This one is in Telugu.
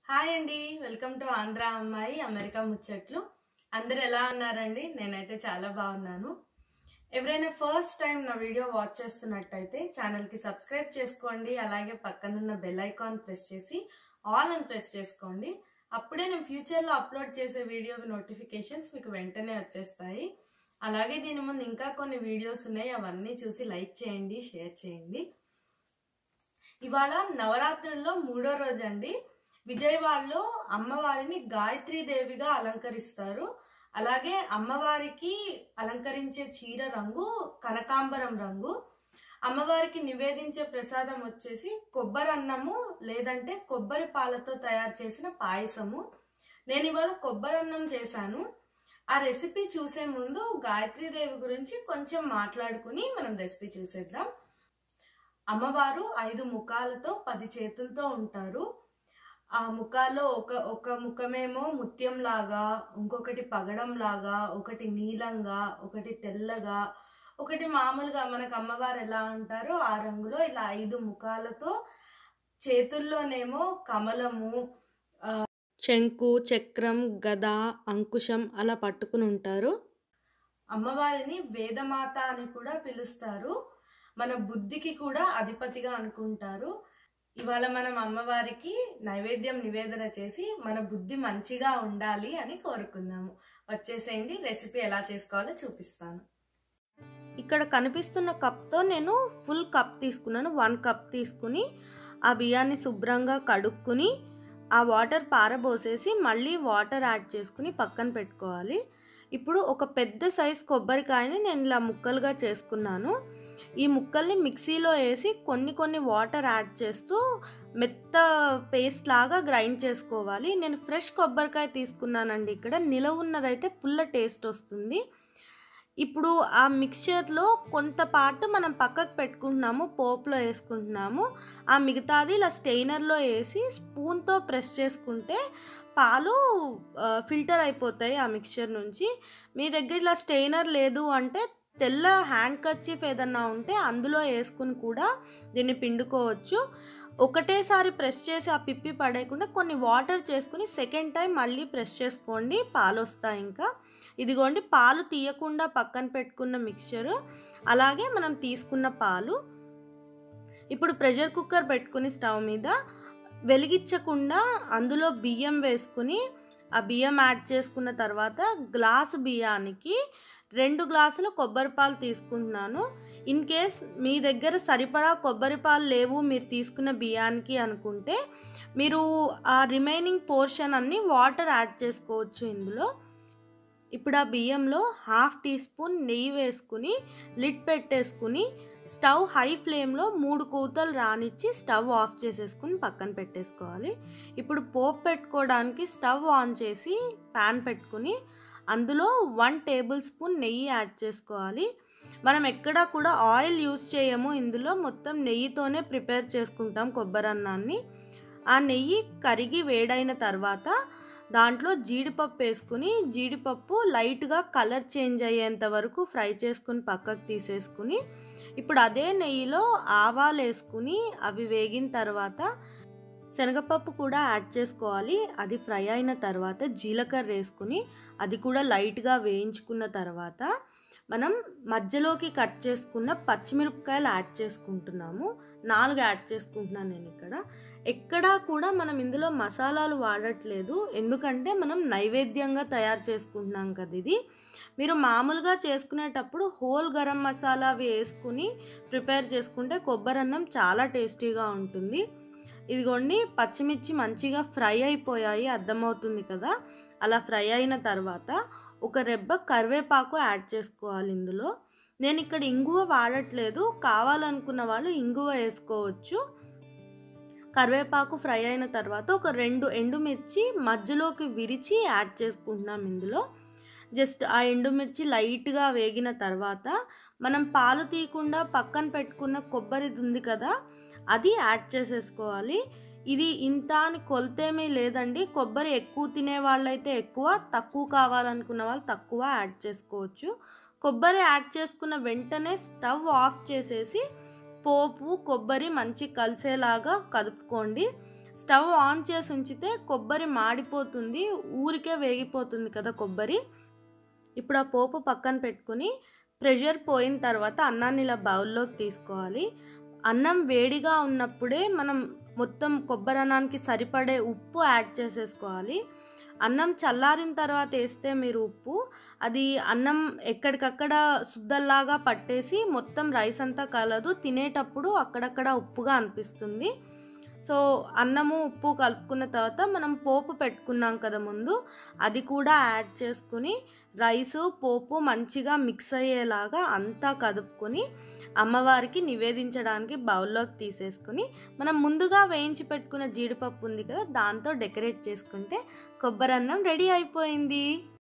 హాయ్ అండి వెల్కమ్ టు ఆంధ్ర అమ్మాయి అమెరికా ముచ్చట్లు అందరు ఎలా ఉన్నారండి నేనైతే చాలా బాగున్నాను ఎవరైనా ఫస్ట్ టైం నా వీడియో వాచ్ చేస్తున్నట్టయితే ఛానల్కి సబ్స్క్రైబ్ చేసుకోండి అలాగే పక్కనున్న బెల్ ఐకాన్ ప్రెస్ చేసి ఆల్ అని ప్రెస్ చేసుకోండి అప్పుడే నేను ఫ్యూచర్లో అప్లోడ్ చేసే వీడియో నోటిఫికేషన్స్ మీకు వెంటనే వచ్చేస్తాయి అలాగే దీని ముందు ఇంకా కొన్ని వీడియోస్ ఉన్నాయి అవన్నీ చూసి లైక్ చేయండి షేర్ చేయండి ఇవాళ నవరాత్రుల్లో మూడో రోజు అండి విజయవాడలో అమ్మవారిని గాయత్రీ దేవిగా అలంకరిస్తారు అలాగే అమ్మవారికి అలంకరించే చీర రంగు కనకాంబరం రంగు అమ్మవారికి నివేదించే ప్రసాదం వచ్చేసి కొబ్బరి అన్నము లేదంటే కొబ్బరి పాలతో తయారు చేసిన పాయసము నేను ఇవాళ కొబ్బరి అన్నం చేశాను ఆ రెసిపీ చూసే ముందు గాయత్రీ దేవి గురించి కొంచెం మాట్లాడుకుని మనం రెసిపీ చూసేద్దాం అమ్మవారు ఐదు ముఖాలతో పది చేతులతో ఉంటారు ఆ ముఖాల్లో ఒక ఒక ముఖమేమో ముత్యం లాగా ఇంకొకటి పగడం లాగా ఒకటి నీలంగా ఒకటి తెల్లగా ఒకటి మామూలుగా మనకు అమ్మవారు ఎలా ఉంటారో ఆ రంగులో ఇలా ఐదు ముఖాలతో చేతుల్లోనేమో కమలము ఆ, శంకు చక్రం గద అంకుశం అలా పట్టుకుని ఉంటారు అమ్మవారిని వేదమాత అని కూడా పిలుస్తారు మన బుద్ధికి కూడా అధిపతిగా అనుకుంటారు ఇవాళ మనం అమ్మవారికి నైవేద్యం నివేదన చేసి మన బుద్ధి మంచిగా ఉండాలి అని కోరుకుందాము వచ్చేసేయండి రెసిపీ ఎలా చేసుకోవాలో చూపిస్తాను ఇక్కడ కనిపిస్తున్న కప్తో నేను ఫుల్ కప్ తీసుకున్నాను వన్ కప్ తీసుకుని ఆ బియ్యాన్ని శుభ్రంగా కడుక్కుని ఆ వాటర్ పారబోసేసి మళ్ళీ వాటర్ యాడ్ చేసుకుని పక్కన పెట్టుకోవాలి ఇప్పుడు ఒక పెద్ద సైజ్ కొబ్బరికాయని నేను ఇలా ముక్కలుగా చేసుకున్నాను ఈ ముక్కల్ని మిక్సీలో వేసి కొన్ని కొన్ని వాటర్ యాడ్ చేస్తూ మెత్త పేస్ట్ లాగా గ్రైండ్ చేసుకోవాలి నేను ఫ్రెష్ కొబ్బరికాయ తీసుకున్నానండి ఇక్కడ నిలవ ఉన్నదైతే పుల్ల టేస్ట్ వస్తుంది ఇప్పుడు ఆ మిక్చర్లో కొంత పార్ట్ మనం పక్కకు పెట్టుకుంటున్నాము పోపులో వేసుకుంటున్నాము ఆ మిగతాది ఇలా స్టెయినర్లో వేసి స్పూన్తో ప్రెస్ చేసుకుంటే పాలు ఫిల్టర్ అయిపోతాయి ఆ మిక్చర్ నుంచి మీ దగ్గర ఇలా స్టెయినర్ లేదు అంటే తెల్ల హ్యాండ్ కర్చీఫ్ ఏదన్నా ఉంటే అందులో వేసుకుని కూడా దీన్ని పిండుకోవచ్చు ఒకటేసారి ప్రెస్ చేసి ఆ పిప్పి పడేయకుండా కొన్ని వాటర్ చేసుకుని సెకండ్ టైం మళ్ళీ ప్రెస్ చేసుకోండి పాలు వస్తాయి ఇంకా ఇదిగోండి పాలు తీయకుండా పక్కన పెట్టుకున్న మిక్చరు అలాగే మనం తీసుకున్న పాలు ఇప్పుడు ప్రెషర్ కుక్కర్ పెట్టుకుని స్టవ్ మీద వెలిగించకుండా అందులో బియ్యం వేసుకుని ఆ బియ్యం యాడ్ చేసుకున్న తర్వాత గ్లాసు బియ్యానికి రెండు గ్లాసుల కొబ్బరి పాలు తీసుకుంటున్నాను ఇన్ కేస్ మీ దగ్గర సరిపడా కొబ్బరి పాలు లేవు మీరు తీసుకున్న బియ్యానికి అనుకుంటే మీరు ఆ రిమైనింగ్ పోర్షన్ అన్ని వాటర్ యాడ్ చేసుకోవచ్చు ఇందులో ఇప్పుడు ఆ బియ్యంలో హాఫ్ టీ స్పూన్ నెయ్యి వేసుకుని లిడ్ పెట్టేసుకుని స్టవ్ హై ఫ్లేమ్లో మూడు కూతలు రానిచ్చి స్టవ్ ఆఫ్ చేసేసుకుని పక్కన పెట్టేసుకోవాలి ఇప్పుడు పోపు పెట్టుకోవడానికి స్టవ్ ఆన్ చేసి ప్యాన్ పెట్టుకుని అందులో వన్ టేబుల్ స్పూన్ నెయ్యి యాడ్ చేసుకోవాలి మనం ఎక్కడా కూడా ఆయిల్ యూస్ చేయము ఇందులో మొత్తం నెయ్యితోనే ప్రిపేర్ చేసుకుంటాం కొబ్బరి అన్నాన్ని ఆ నెయ్యి కరిగి వేడైన తర్వాత దాంట్లో జీడిపప్పు వేసుకుని జీడిపప్పు లైట్గా కలర్ చేంజ్ అయ్యేంత వరకు ఫ్రై చేసుకుని పక్కకు తీసేసుకుని ఇప్పుడు అదే నెయ్యిలో ఆవాలు వేసుకుని అవి వేగిన తర్వాత శనగపప్పు కూడా యాడ్ చేసుకోవాలి అది ఫ్రై అయిన తర్వాత జీలకర్ర వేసుకుని అది కూడా లైట్గా వేయించుకున్న తర్వాత మనం మధ్యలోకి కట్ చేసుకున్న పచ్చిమిరపకాయలు యాడ్ చేసుకుంటున్నాము నాలుగు యాడ్ చేసుకుంటున్నాను నేను ఇక్కడ ఎక్కడా కూడా మనం ఇందులో మసాలాలు వాడట్లేదు ఎందుకంటే మనం నైవేద్యంగా తయారు చేసుకుంటున్నాం కదా ఇది మీరు మామూలుగా చేసుకునేటప్పుడు హోల్ గరం మసాలా అవి వేసుకుని ప్రిపేర్ చేసుకుంటే కొబ్బరి అన్నం చాలా టేస్టీగా ఉంటుంది ఇదిగోండి పచ్చిమిర్చి మంచిగా ఫ్రై అయిపోయాయి అర్థమవుతుంది కదా అలా ఫ్రై అయిన తర్వాత ఒక రెబ్బ కరివేపాకు యాడ్ చేసుకోవాలి ఇందులో నేను ఇక్కడ ఇంగువ వాడట్లేదు కావాలనుకున్న వాళ్ళు ఇంగువ వేసుకోవచ్చు కరివేపాకు ఫ్రై అయిన తర్వాత ఒక రెండు ఎండుమిర్చి మధ్యలోకి విరిచి యాడ్ చేసుకుంటున్నాం ఇందులో జస్ట్ ఆ ఎండుమిర్చి లైట్గా వేగిన తర్వాత మనం పాలు తీయకుండా పక్కన పెట్టుకున్న కొబ్బరిది ఉంది కదా అది యాడ్ చేసేసుకోవాలి ఇది ఇంత అని కొలతేమీ లేదండి కొబ్బరి ఎక్కువ తినే వాళ్ళైతే ఎక్కువ తక్కువ కావాలనుకున్న వాళ్ళు తక్కువ యాడ్ చేసుకోవచ్చు కొబ్బరి యాడ్ చేసుకున్న వెంటనే స్టవ్ ఆఫ్ చేసేసి పోపు కొబ్బరి మంచి కలిసేలాగా కదుపుకోండి స్టవ్ ఆన్ చేసి ఉంచితే కొబ్బరి మాడిపోతుంది ఊరికే వేగిపోతుంది కదా కొబ్బరి ఇప్పుడు ఆ పోపు పక్కన పెట్టుకుని ప్రెషర్ పోయిన తర్వాత అన్నాన్ని ఇలా బౌల్లోకి తీసుకోవాలి అన్నం వేడిగా ఉన్నప్పుడే మనం మొత్తం కొబ్బరి అన్నానికి సరిపడే ఉప్పు యాడ్ చేసేసుకోవాలి అన్నం చల్లారిన తర్వాత వేస్తే మీరు ఉప్పు అది అన్నం ఎక్కడికక్కడ శుద్ధల్లాగా పట్టేసి మొత్తం రైస్ అంతా కలదు తినేటప్పుడు అక్కడక్కడ ఉప్పుగా అనిపిస్తుంది సో అన్నము ఉప్పు కలుపుకున్న తర్వాత మనం పోపు పెట్టుకున్నాం కదా ముందు అది కూడా యాడ్ చేసుకుని రైసు పోపు మంచిగా మిక్స్ అయ్యేలాగా అంతా కదుపుకొని అమ్మవారికి నివేదించడానికి బౌల్లోకి తీసేసుకుని మనం ముందుగా వేయించి పెట్టుకున్న జీడిపప్పు ఉంది కదా దాంతో డెకరేట్ చేసుకుంటే కొబ్బరి అన్నం రెడీ అయిపోయింది